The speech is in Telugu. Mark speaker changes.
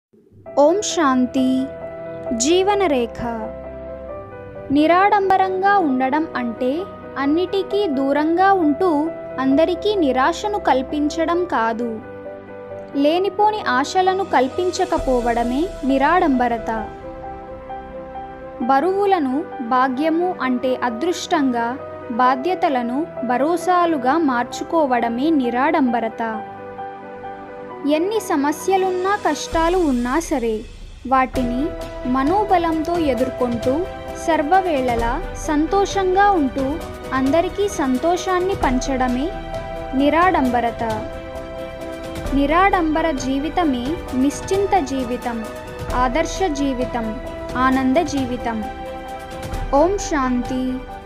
Speaker 1: ఓం శాంతి జీవనరేఖ నిరాడంబరంగా ఉండడం అంటే అన్నిటికీ దూరంగా ఉంటూ అందరికీ నిరాశను కల్పించడం కాదు లేనిపోని ఆశలను కల్పించకపోవడమే నిరాడంబరత బరువులను భాగ్యము అంటే అదృష్టంగా బాధ్యతలను భరోసాలుగా మార్చుకోవడమే నిరాడంబరత ఎన్ని సమస్యలున్నా కష్టాలు ఉన్నా సరే వాటిని మనోబలంతో ఎదుర్కొంటూ సర్వవేళలా సంతోషంగా ఉంటూ అందరికీ సంతోషాన్ని పంచడమే నిరాడంబరత నిరాడంబర జీవితమే నిశ్చింత జీవితం ఆదర్శ జీవితం ఆనంద జీవితం ఓం శాంతి